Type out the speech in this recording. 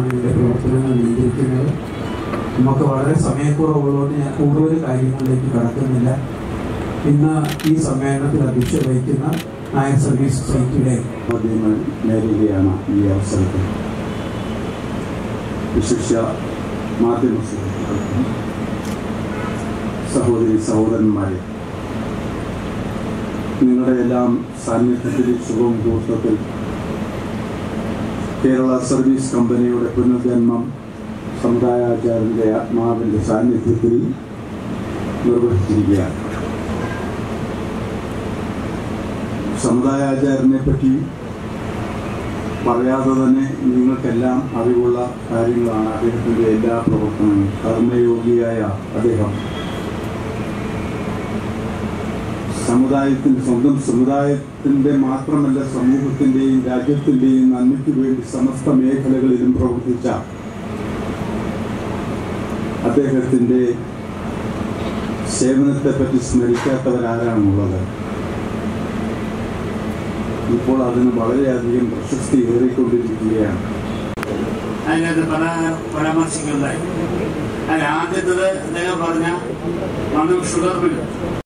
ഇതിന്റെ പ്രവർത്തനങ്ങൾ നിയന്ത്രിക്കുന്നത് നമുക്ക് വളരെ സമയക്കുറവുള്ളതുകൊണ്ട് ഞാൻ കൂടുതൽ കാര്യങ്ങളിലേക്ക് കടക്കുന്നില്ല ഇന്ന് ഈ സമ്മേളനത്തിൽ അധ്യക്ഷത വഹിക്കുന്ന നായർ സർവീസ് സൊസൈറ്റിയുടെ ചോദ്യങ്ങൾ നേരിടുകയാണ് ഈ അവസരത്തിൽ വിശിഷ്യ മാധ്യമ സുഹൃത്തുക്കൾക്കും സഹോദരി സഹോദരന്മാരെ നിങ്ങളുടെ എല്ലാം സാന്നിധ്യത്തിൽ ശുഭം മുഹൂർത്തത്തിൽ കേരള സർവീസ് കമ്പനിയുടെ പുനർജന്മം സമുദായാചാര്യൻ്റെ ആത്മാവിൻ്റെ സാന്നിധ്യത്തിൽ നിർവഹിച്ചിരിക്കുകയാണ് സമുദായാചാരനെ പറ്റി പറയാതെ തന്നെ നിങ്ങൾക്കെല്ലാം അറിവുള്ള കാര്യങ്ങളാണ് അദ്ദേഹത്തിൻ്റെ എല്ലാ പ്രവർത്തനങ്ങളും കർമ്മയോഗിയായ അദ്ദേഹം സമുദായത്തിൻ്റെ സ്വന്തം സമുദായത്തിൻ്റെ മാത്രമല്ല സമൂഹത്തിൻ്റെയും രാജ്യത്തിൻ്റെയും നന്മയ്ക്ക് വേണ്ടി സമസ്ത മേഖലകളിലും പ്രവർത്തിച്ച അദ്ദേഹത്തിൻ്റെ സേവനത്തെപ്പറ്റി സ്മരിക്കാത്തവരാരാണുള്ളത് ഇപ്പോൾ അതിന് വളരെയധികം പ്രശസ്തി ഏറിക്കൊണ്ടിരിക്കുകയാണ് അതിനകത്ത് പല പരാമർശിക്കുന്നുണ്ടായി അതിൽ ആദ്യത്തത് അദ്ദേഹം പറഞ്ഞ അന്ന് ഷുഗർ മിൽ